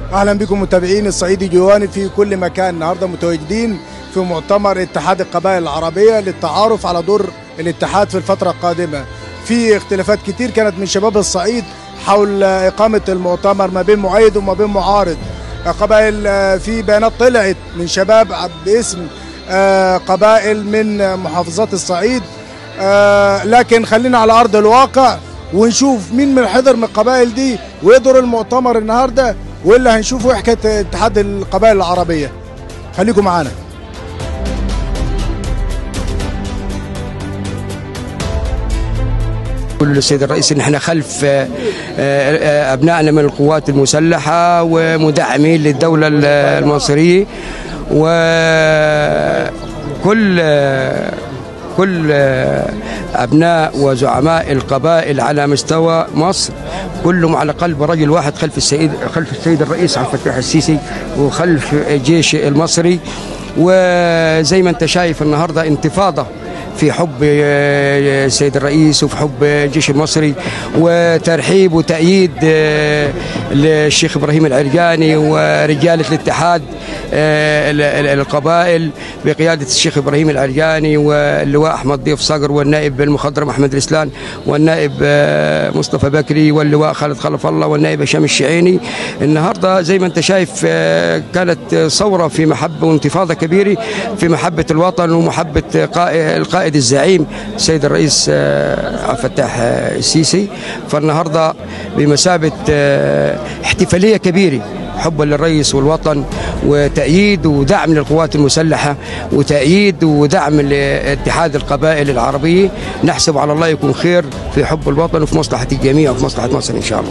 اهلا بكم متابعين الصعيدي جواني في كل مكان النهارده متواجدين في مؤتمر اتحاد القبائل العربيه للتعارف على دور الاتحاد في الفتره القادمه في اختلافات كتير كانت من شباب الصعيد حول اقامه المؤتمر ما بين مؤيد وما بين معارض قبائل في بيانات طلعت من شباب باسم قبائل من محافظات الصعيد لكن خلينا على ارض الواقع ونشوف مين من حضر من القبائل دي ويقدر المؤتمر النهارده واللي هنشوفه حكايه اتحاد القبائل العربيه خليكم معانا كل السيد الرئيس ان احنا خلف ابنائنا من القوات المسلحه ومدعمين للدوله المصريه وكل كل ابناء وزعماء القبائل على مستوى مصر كلهم على قلب رجل واحد خلف السيد خلف السيد الرئيس عبد الفتاح السيسي وخلف الجيش المصري وزي ما انت شايف النهارده انتفاضه في حب السيد الرئيس وفي حب الجيش المصري وترحيب وتأييد للشيخ إبراهيم العرجاني ورجالة الاتحاد القبائل بقيادة الشيخ إبراهيم العرجاني واللواء أحمد ضيف صقر والنائب المخضرم أحمد رسلان والنائب مصطفى بكري واللواء خالد خلف الله والنائب هشام الشعيني النهاردة زي ما أنت شايف كانت ثورة في محبة وانتفاضة كبيرة في محبة الوطن ومحبة القائد الزعيم السيد الرئيس عبد الفتاح السيسي فالنهارده بمثابه احتفاليه كبيره حبا للرئيس والوطن وتأييد ودعم للقوات المسلحة وتأييد ودعم لاتحاد القبائل العربية نحسب على الله يكون خير في حب الوطن وفي مصلحة الجميع وفي مصلحة مصر إن شاء الله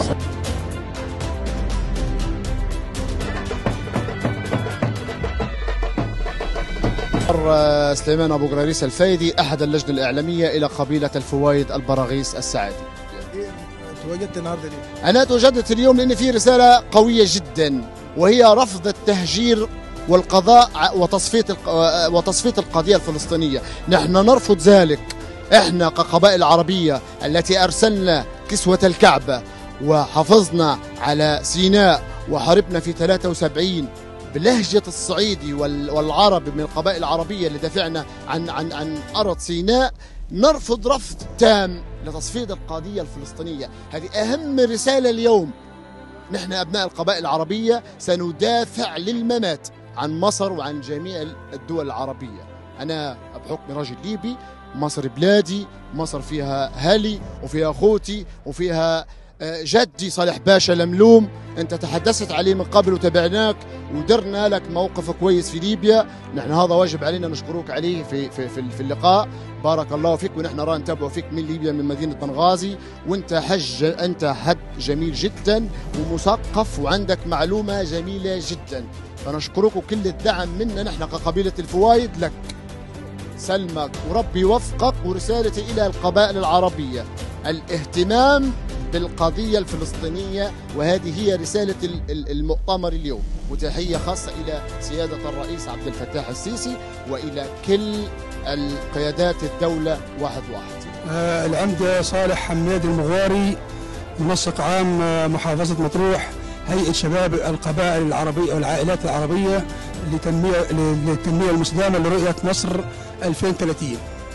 سليمان ابو قراريس الفايدي احد اللجنه الاعلاميه الى قبيله الفوايد البراغيث السعادي. تواجدت النهارده ليه؟ انا تواجدت اليوم لان في رساله قويه جدا وهي رفض التهجير والقضاء وتصفيه وتصفيه القضيه الفلسطينيه، نحن نرفض ذلك. احنا كقبائل عربيه التي ارسلنا كسوه الكعبه وحافظنا على سيناء وحاربنا في 73 بلهجة الصعيدي والعربي من القبائل العربية اللي دافعنا عن عن عن أرض سيناء نرفض رفض تام لتصفية القضية الفلسطينية هذه أهم رسالة اليوم نحن أبناء القبائل العربية سندافع للممات عن مصر وعن جميع الدول العربية أنا بحكم رجل ليبي مصر بلادي مصر فيها هلي وفيها أخوتي وفيها جدي صالح باشا لملوم انت تحدثت عليه من قبل وتابعناك ودرنا لك موقف كويس في ليبيا نحن هذا واجب علينا نشكروك عليه في في في, في اللقاء بارك الله فيك ونحن راه نتابعوا فيك من ليبيا من مدينه بنغازي وانت حج انت حد جميل جدا ومثقف وعندك معلومه جميله جدا فنشكرك وكل الدعم منا نحن كقبيله الفوايد لك سلمك وربي يوفقك ورسالتي الى القبائل العربيه الاهتمام بالقضية الفلسطينية وهذه هي رسالة المؤتمر اليوم وتحية خاصة إلى سيادة الرئيس عبد الفتاح السيسي وإلى كل القيادات الدولة واحد واحد آه العمدة صالح حماد المغواري منسق عام محافظة مطروح هيئة شباب القبائل العربية والعائلات العربية لتنمية للتنمية المستدامة لرؤية مصر 2030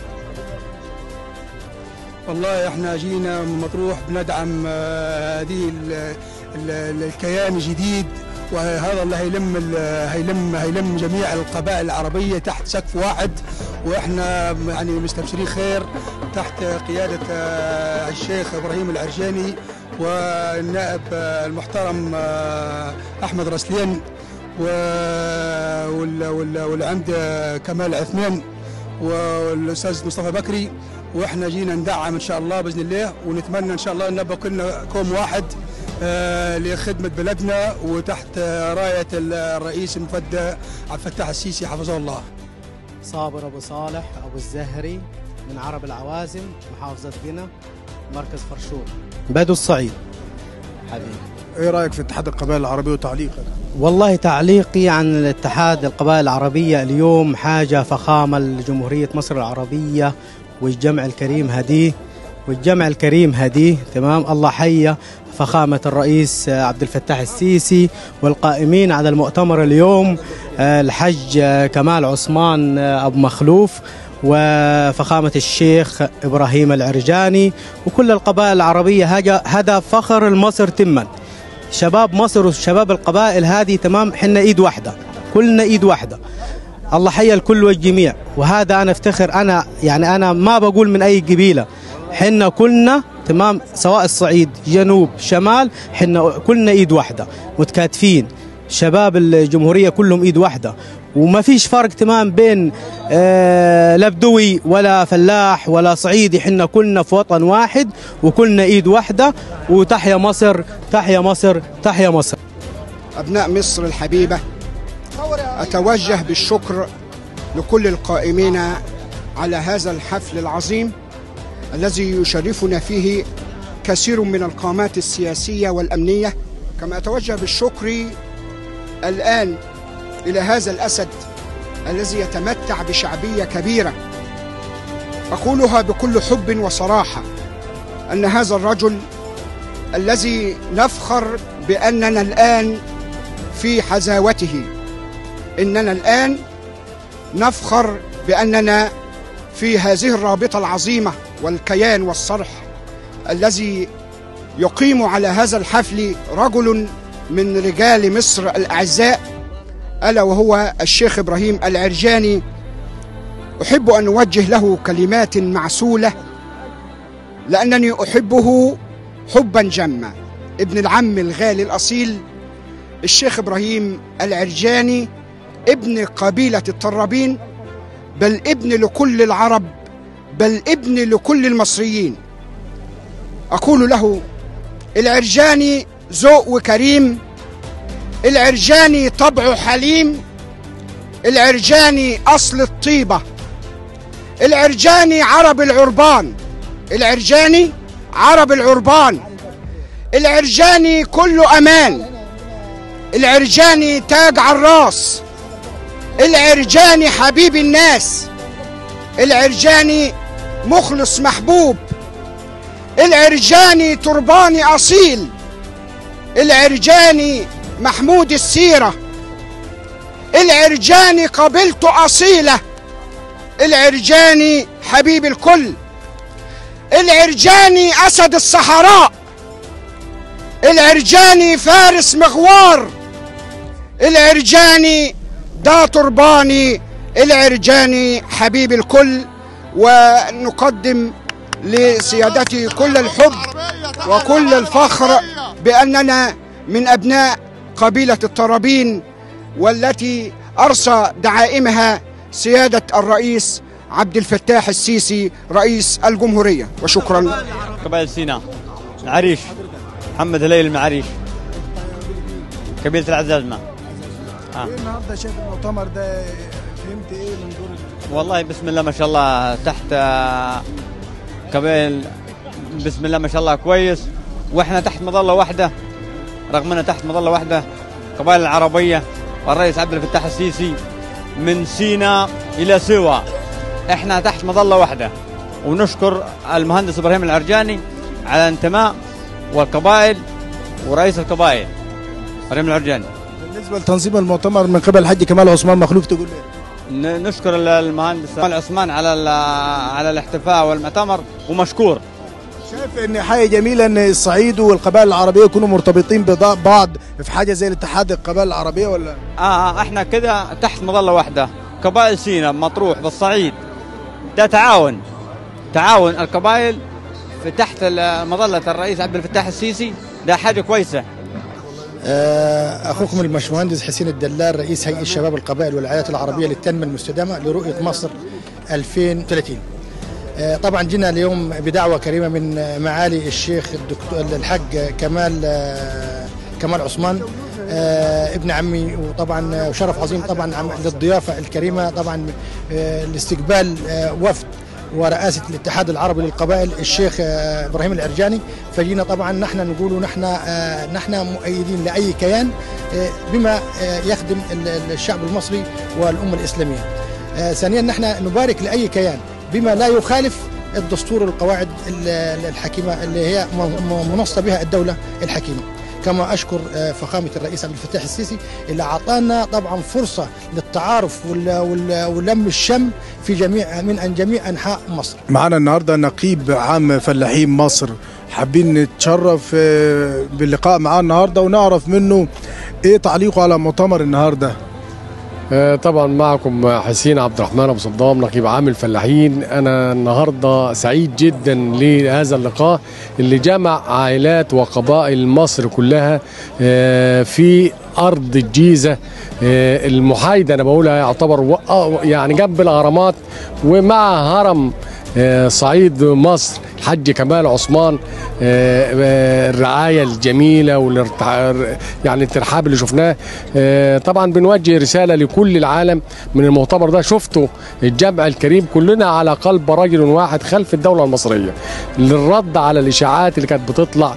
والله احنا جينا من مطروح بندعم هذه الكيان الجديد وهذا اللي هيلم هيلم هيلم جميع القبائل العربيه تحت سقف واحد واحنا يعني مستبشرين خير تحت قياده الشيخ ابراهيم العرجاني والنائب المحترم احمد رسلين والعمد كمال عثمان والاستاذ مصطفى بكري واحنا جينا ندعم ان شاء الله باذن الله ونتمنى ان شاء الله ان نبقى كلنا كوم واحد آه لخدمه بلدنا وتحت آه رايه الرئيس المفدى عبد الفتاح السيسي حفظه الله. صابر ابو صالح ابو الزهري من عرب العوازم محافظه قنا مركز فرشور بدو الصعيد حبيبي ايه رايك في اتحاد القبائل العربيه وتعليقك؟ والله تعليقي عن الاتحاد القبائل العربيه اليوم حاجه فخامه لجمهوريه مصر العربيه والجمع الكريم هديه والجمع الكريم هديه تمام الله حيا فخامة الرئيس آه، عبد الفتاح السيسي والقائمين على المؤتمر اليوم آه، الحج آه، كمال عثمان آه، أبو مخلوف وفخامة الشيخ إبراهيم العرجاني وكل القبائل العربية هجا- هذا فخر المصر تما شباب مصر وشباب القبائل هذه تمام حنا ايد واحده كلنا ايد واحده الله حيا الكل والجميع وهذا انا افتخر انا يعني انا ما بقول من اي قبيله حنا كلنا تمام سواء الصعيد جنوب شمال حنا كلنا ايد واحده متكاتفين شباب الجمهوريه كلهم ايد واحده وما فيش فرق تمام بين آه لا بدوي ولا فلاح ولا صعيدي حنا كلنا في وطن واحد وكلنا ايد واحده وتحيا مصر تحيا مصر تحيا مصر أبناء مصر الحبيبة أتوجه بالشكر لكل القائمين على هذا الحفل العظيم الذي يشرفنا فيه كثير من القامات السياسية والأمنية كما أتوجه بالشكر الآن إلى هذا الأسد الذي يتمتع بشعبية كبيرة أقولها بكل حب وصراحة أن هذا الرجل الذي نفخر بأننا الآن في حزاوته إننا الآن نفخر بأننا في هذه الرابطة العظيمة والكيان والصرح الذي يقيم على هذا الحفل رجل من رجال مصر الأعزاء ألا وهو الشيخ إبراهيم العرجاني أحب أن أوجه له كلمات معسولة لأنني أحبه حبا جما ابن العم الغالي الأصيل الشيخ إبراهيم العرجاني ابن قبيلة الطرابين بل ابن لكل العرب بل ابن لكل المصريين أقول له العرجاني ذوق وكريم العرجاني طبعه حليم العرجاني أصل الطيبة العرجاني عرب العربان العرجاني عرب العربان العرجاني كله أمان العرجاني تاج على الراس العرجاني حبيب الناس العرجاني مخلص محبوب العرجاني ترباني أصيل العرجاني محمود السيرة العرجاني قبيلته أصيلة العرجاني حبيب الكل العرجاني أسد الصحراء العرجاني فارس مغوار العرجاني دا ترباني العرجاني حبيب الكل ونقدم لسيادتي كل الحب وكل الفخر بأننا من أبناء قبيلة الطرابين والتي أرسى دعائمها سيادة الرئيس عبد الفتاح السيسي رئيس الجمهورية وشكرا قبائل سيناء العريش محمد هليل المعريش قبيلة العزازمة آه. النهارده شايف المؤتمر ده فهمت ايه من دور والله بسم الله ما شاء الله تحت آه، قبائل بسم الله ما شاء الله كويس واحنا تحت مظلة واحدة رغم اننا تحت مظلة واحدة قبائل العربية والرئيس عبد الفتاح السيسي من سيناء إلى سيوا احنا تحت مظلة واحدة ونشكر المهندس إبراهيم العرجاني على انتماء والقبائل ورئيس القبائل إبراهيم العرجاني بالنسبه لتنظيم المؤتمر من قبل الحاج كمال عثمان مخلوف تقول ايه؟ ن- نشكر ال- المهندس كمال عثمان على ال- على الاحتفاء والمؤتمر ومشكور شايف ان حاجه جميله ان الصعيد والقبائل العربيه يكونوا مرتبطين ببعض في حاجه زي الاتحاد القبائل العربيه ولا آه آه، احنا كده تحت مظله واحده قبائل سينا مطروح بالصعيد ده تعاون تعاون القبائل في تحت ال- مظله الرئيس عبد الفتاح السيسي ده حاجه كويسه آه، اخوكم الباشمهندس حسين الدلال رئيس هيئه الشباب القبائل والعائلات العربيه للتنميه المستدامه لرؤيه مصر 2030 آه، طبعا جينا اليوم بدعوه كريمه من آه، معالي الشيخ الدكتور الحاج كمال آه، كمال عثمان آه، ابن عمي وطبعا آه، وشرف عظيم طبعا عم- للضيافه الكريمه طبعا آه، لاستقبال آه، وفد ورئاسة الاتحاد العربي للقبائل الشيخ آه، إبراهيم العرجاني فجينا طبعا نحن نقول نحن آه، نحن مؤيدين لأي كيان آه، بما آه، يخدم ال- ال- الشعب المصري والأمة الإسلامية آه، ثانيا نحن نبارك لأي كيان بما لا يخالف الدستور والقواعد ال- ال- الحكيمه اللي هي م- م- منصه بها الدوله الحكيمه كما اشكر آه، فخامه الرئيس عبد الفتاح السيسي اللي اعطانا طبعا فرصه للتعارف وال- وال- ولم الشم في جميع من عن جميع انحاء مصر معانا النهارده نقيب عام فلاحين مصر حابين نتشرف آه، باللقاء معاه النهارده ونعرف منه ايه تعليقه على مؤتمر النهارده آه، طبعا معكم حسين عبد الرحمن ابو صدام نقيب عام الفلاحين انا النهارده سعيد جدا لهذا اللقاء اللي جمع عائلات وقبائل مصر كلها آه، في ارض الجيزه آه، المحايده انا بقولها يعتبر و- آه، يعني جنب الاهرامات ومع هرم آه، صعيد مصر حج كمال عثمان آه، آه، الرعايه الجميله والارتع... يعني الترحاب اللي شفناه آه، طبعا بنوجه رساله لكل العالم من المؤتمر ده شفتوا الجمع الكريم كلنا على قلب رجل واحد خلف الدوله المصريه للرد على الاشاعات اللي كانت بتطلع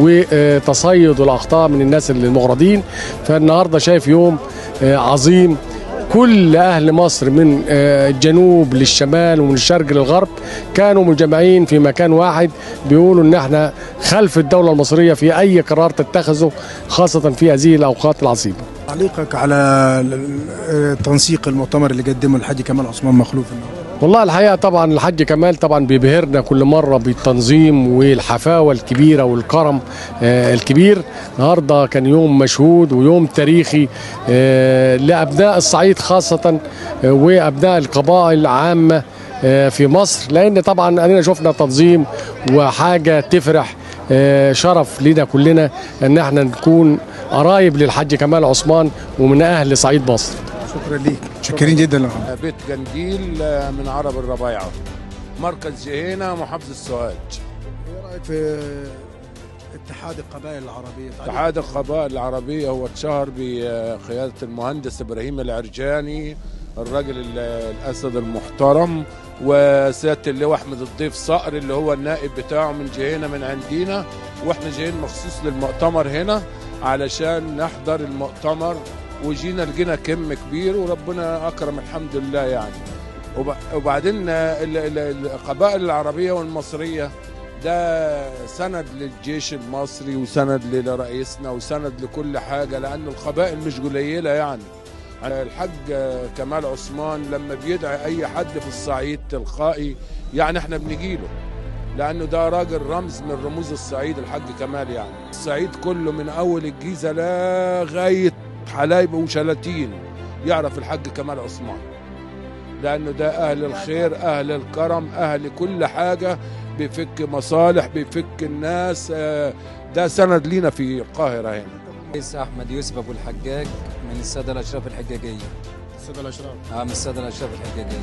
وتصيد الاخطاء من الناس اللي المغرضين فالنهارده شايف يوم آه، عظيم كل اهل مصر من آه، الجنوب للشمال ومن الشرق للغرب كانوا مجمعين في مكان واحد بيقولوا ان احنا خلف الدوله المصريه في اي قرار تتخذه خاصه في هذه الاوقات العصيبه تعليقك على ال- آه، تنسيق المؤتمر اللي قدمه الحاج كمال عثمان مخلوف النهارده والله الحقيقه طبعا الحاج كمال طبعا بيبهرنا كل مره بالتنظيم والحفاوه الكبيره والكرم آه الكبير النهارده كان يوم مشهود ويوم تاريخي آه لابناء الصعيد خاصه آه وابناء القبائل عامه آه في مصر لان طبعا انا شفنا تنظيم وحاجه تفرح آه شرف لنا كلنا ان احنا نكون قرايب للحاج كمال عثمان ومن اهل صعيد مصر شكرا ليك شكرين جدا لك. بيت جنديل من عرب الربيعة مركز جهينة محافظة سوهاج ايه رايك في اتحاد القبائل العربيه اتحاد القبائل العربية هو اتشهر بقيادة المهندس إبراهيم العرجاني الراجل ال- الأسد المحترم وسيادة اللواء أحمد الضيف صقر اللي هو النائب بتاعه من جهينة من عندنا وإحنا جايين مخصوص للمؤتمر هنا علشان نحضر المؤتمر وجينا لقينا كم كبير وربنا أكرم الحمد لله يعني وب- وبعدين ال- ال- القبائل العربية والمصرية ده سند للجيش المصري وسند لرئيسنا وسند لكل حاجة لأن القبائل مش قليلة يعني الحاج كمال عثمان لما بيدعي أي حد في الصعيد تلقائي يعني احنا بنجيله لأنه ده راجل رمز من رموز الصعيد الحاج كمال يعني الصعيد كله من أول الجيزة لغاية حلايب وشلاتين يعرف الحاج كمال عثمان لأنه ده أهل الخير أهل الكرم أهل كل حاجة بيفك مصالح بيفك الناس آه، ده سند لينا في القاهرة هنا رئيس احمد يوسف ابو الحجاج من الساده الاشراف الحجاجيه الساده الاشراف اه من الساده الاشراف الحجاجيه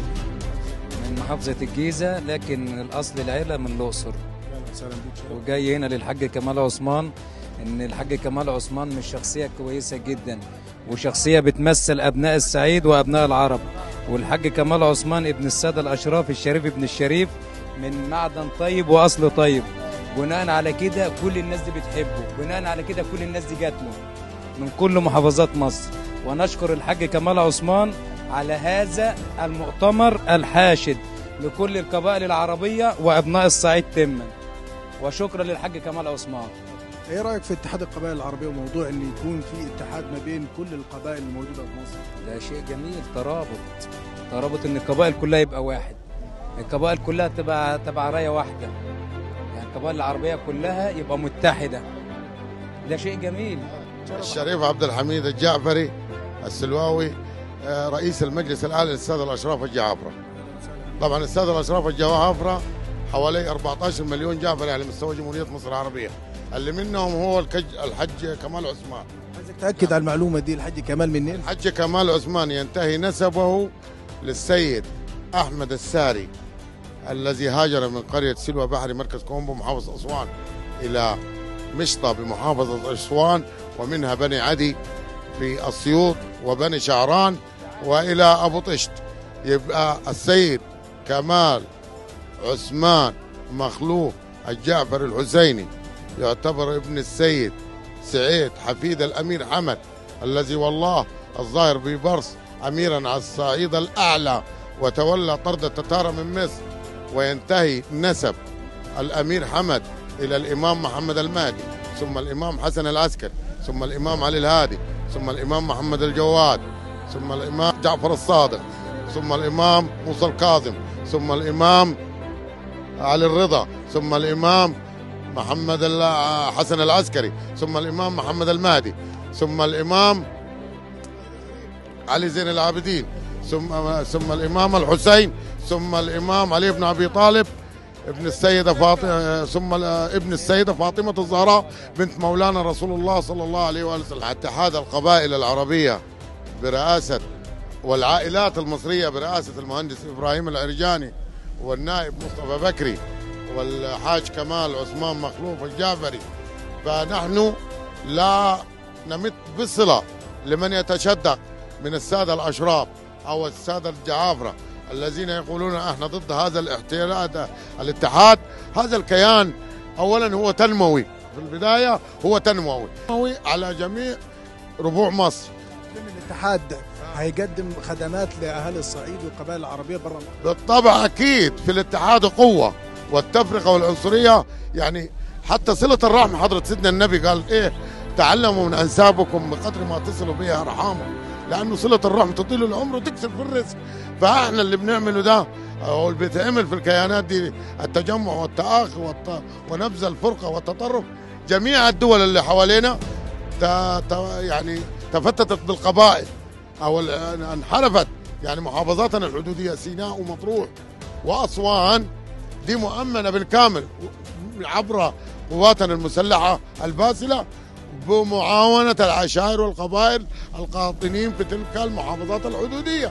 من محافظه الجيزه لكن الاصل العيله من الاقصر وجاي هنا للحاج كمال عثمان ان الحاج كمال عثمان مش شخصيه كويسه جدا وشخصيه بتمثل ابناء الصعيد وابناء العرب والحاج كمال عثمان ابن الساده الاشراف الشريف ابن الشريف من معدن طيب واصل طيب بناء على كده كل الناس دي بتحبه بناء على كده كل الناس دي جات له من كل محافظات مصر ونشكر الحاج كمال عثمان على هذا المؤتمر الحاشد لكل القبائل العربية وأبناء الصعيد تما وشكرا للحاج كمال عثمان ايه رايك في اتحاد القبائل العربيه وموضوع ان يكون في اتحاد ما بين كل القبائل الموجوده في مصر ده شيء جميل ترابط ترابط ان القبائل كلها يبقى واحد القبائل كلها تبقى تبع رايه واحده يعني القبائل العربيه كلها يبقى متحده ده شيء جميل الشريف عبد الحميد الجعفري السلواوي آه، رئيس المجلس الاعلى للساده الاشراف الجعافره. طبعا الساده الاشراف الجعافره حوالي 14 مليون جعفري على مستوى جمهوريه مصر العربيه اللي منهم هو الكج الحج كمال عثمان. عايزك تاكد على المعلومه دي الحاج كمال منين الحج كمال عثمان ينتهي نسبه للسيد احمد الساري الذي هاجر من قريه سلوى بحري مركز كومبو محافظه اسوان الى مشطه بمحافظه اسوان ومنها بني عدي في اسيوط وبني شعران والى ابو طشت يبقى السيد كمال عثمان مخلوف الجعفر الحسيني يعتبر ابن السيد سعيد حفيد الامير حمد الذي والله الظاهر ببرص اميرا على الصعيد الاعلى وتولى طرد التتار من مصر وينتهي نسب الأمير حمد إلى الإمام محمد المهدي ثم الإمام حسن العسكري ثم الإمام علي الهادي ثم الإمام محمد الجواد ثم الإمام جعفر الصادق ثم الإمام موسى الكاظم ثم الإمام علي الرضا ثم الإمام محمد ال- حسن العسكري ثم الإمام محمد المهدي ثم الإمام علي زين العابدين ثم ثم الإمام الحسين ثم الإمام علي بن أبي طالب ابن السيدة فاطمة ثم ال- ابن السيدة فاطمة الزهراء بنت مولانا رسول الله صلى الله عليه وآله وسلم اتحاد القبائل العربية برئاسة والعائلات المصرية برئاسة المهندس إبراهيم العرجاني والنائب مصطفى بكري والحاج كمال عثمان مخلوف الجعفري فنحن لا نمت بصلة لمن يتشدق من السادة الأشراف أو السادة الجعافرة الذين يقولون احنا ضد هذا الاحتلال الاتحاد هذا الكيان اولا هو تنموي في البدايه هو تنموي تنموي على جميع ربوع مصر الاتحاد هيقدم خدمات لاهالي الصعيد والقبائل العربيه بره مصر بالطبع اكيد في الاتحاد قوه والتفرقه والعنصريه يعني حتى صله الرحم حضره سيدنا النبي قال ايه تعلموا من انسابكم بقدر ما تصلوا بها ارحامكم لانه صله الرحم تطيل العمر وتكسر في الرزق فاحنا اللي بنعمله ده او اللي بيتعمل في الكيانات دي التجمع والتآخي والت... ونبذ الفرقه والتطرف جميع الدول اللي حوالينا ت... ت... يعني تفتتت بالقبائل او ال- انحرفت يعني محافظاتنا الحدوديه سيناء ومطروح واسوان دي مؤمنه بالكامل عبر قواتنا المسلحه الباسله بمعاونه العشائر والقبائل القاطنين في تلك المحافظات الحدوديه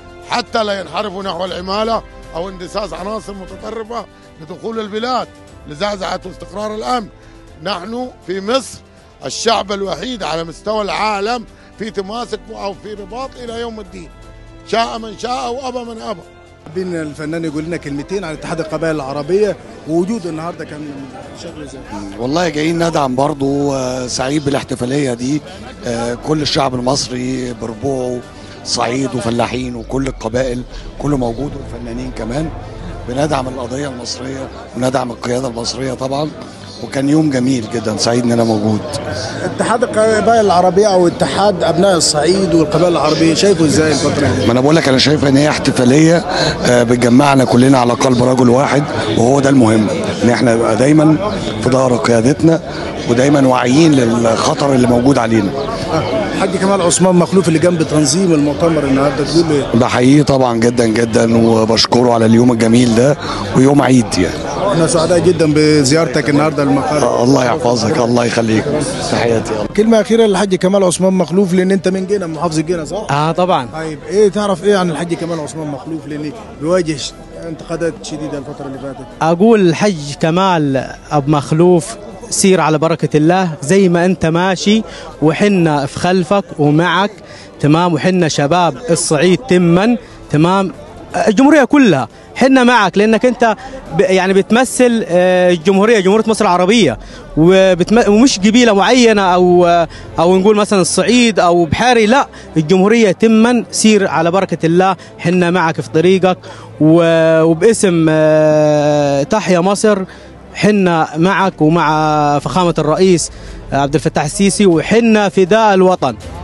حتى لا ينحرفوا نحو العماله او اندساس عناصر متطرفه لدخول البلاد لزعزعه واستقرار الامن نحن في مصر الشعب الوحيد على مستوى العالم في تماسك او في رباط الى يوم الدين شاء من شاء وابى من ابى حابين الفنان يقول لنا كلمتين عن اتحاد القبائل العربيه ووجوده النهارده كان شغل زي والله جايين ندعم برضو آه، سعيد بالاحتفالية دي آه، كل الشعب المصري بربوعه صعيد وفلاحين وكل القبائل كله موجود والفنانين كمان بندعم القضية المصرية وندعم القيادة المصرية طبعا وكان يوم جميل جدا سعيد ان انا موجود اتحاد القبائل العربيه او اتحاد ابناء الصعيد والقبائل العربيه شايفه ازاي الفتره دي؟ ما انا بقول لك انا شايف ان هي احتفاليه آه، بتجمعنا كلنا على قلب رجل واحد وهو ده المهم ان احنا نبقى دايما في ظهر قيادتنا ودايما واعيين للخطر اللي موجود علينا الحاج كمال عثمان مخلوف اللي جنب تنظيم المؤتمر النهارده تقول له ايه؟ بحييه طبعا جدا جدا وبشكره على اليوم الجميل ده ويوم عيد يعني احنا سعداء جدا بزيارتك النهارده للمقر الله يحفظك الله يخليك تحياتي كلمه اخيره للحاج كمال عثمان مخلوف لان انت من جينا من محافظه جينا صح؟ اه طبعا طيب ايه تعرف ايه عن الحاج كمال عثمان مخلوف لان بيواجه انتقادات شديده الفتره اللي فاتت اقول الحج كمال ابو مخلوف سير على بركة الله زي ما انت ماشي وحنا في خلفك ومعك تمام وحنا شباب الصعيد تما تمام الجمهورية كلها حنا معك لانك انت ب- يعني بتمثل آه، الجمهورية جمهورية مصر العربية وبتم- ومش قبيلة معينة او آه، او نقول مثلا الصعيد او بحاري لا الجمهورية تما سير على بركة الله حنا معك في طريقك و- وباسم آه، تحيا مصر حنا معك ومع فخامة الرئيس عبد الفتاح السيسي وحنا فداء الوطن